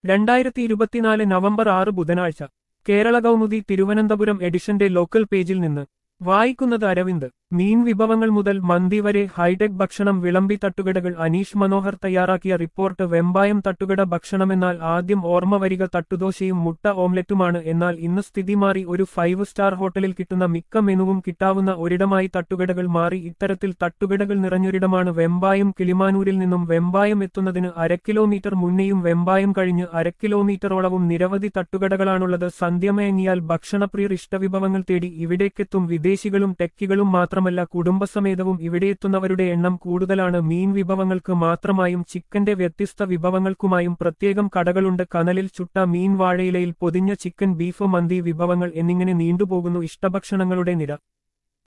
രണ്ടായിരത്തി ഇരുപത്തിനാല് നവംബർ ആറ് ബുധനാഴ്ച കേരള കൗമുദി തിരുവനന്തപുരം എഡിഷന്റെ ലോക്കൽ പേജിൽ നിന്ന് വായിക്കുന്നത് അരവിന്ദ് മീൻ വിഭവങ്ങൾ മുതൽ മന്തി വരെ ഹൈടെക് ഭക്ഷണം വിളമ്പി തട്ടുകടകൾ അനീഷ് മനോഹർ തയ്യാറാക്കിയ റിപ്പോർട്ട് വെമ്പായം തട്ടുകട ഭക്ഷണമെന്നാൽ ആദ്യം ഓർമ്മ വരിക തട്ടുദോശയും മുട്ട ഓംലെറ്റുമാണ് എന്നാൽ ഇന്ന് സ്ഥിതി മാറി ഒരു ഫൈവ് സ്റ്റാർ ഹോട്ടലിൽ കിട്ടുന്ന മിക്ക മെനുവും കിട്ടാവുന്ന ഒരിടമായി തട്ടുകടകൾ മാറി ഇത്തരത്തിൽ തട്ടുകടകൾ നിറഞ്ഞൊരിടമാണ് വെമ്പായം കിളിമാനൂരിൽ നിന്നും വെമ്പായം എത്തുന്നതിന് അര കിലോമീറ്റർ മുന്നെയും വെമ്പായം കഴിഞ്ഞ് അര കിലോമീറ്ററോളവും നിരവധി തട്ടുകടകളാണുള്ളത് സന്ധ്യമയങ്ങിയാൽ ഭക്ഷണപ്രിയർ ഇഷ്ടവിഭവങ്ങൾ തേടി ഇവിടേക്കെത്തും വിദേശികളും ടെക്കികളും മാത്രമല്ല കുടുംബസമേതവും ഇവിടെയെത്തുന്നവരുടെ എണ്ണം കൂടുതലാണ് മീൻ വിഭവങ്ങൾക്ക് മാത്രമായും ചിക്കന്റെ വ്യത്യസ്ത വിഭവങ്ങൾക്കുമായും പ്രത്യേകം കടകളുണ്ട് കനലിൽ ചുട്ട മീൻ വാഴയിലയിൽ പൊതിഞ്ഞ ചിക്കൻ ബീഫ് മന്തി വിഭവങ്ങൾ എന്നിങ്ങനെ നീണ്ടുപോകുന്നു ഇഷ്ടഭക്ഷണങ്ങളുടെ നിര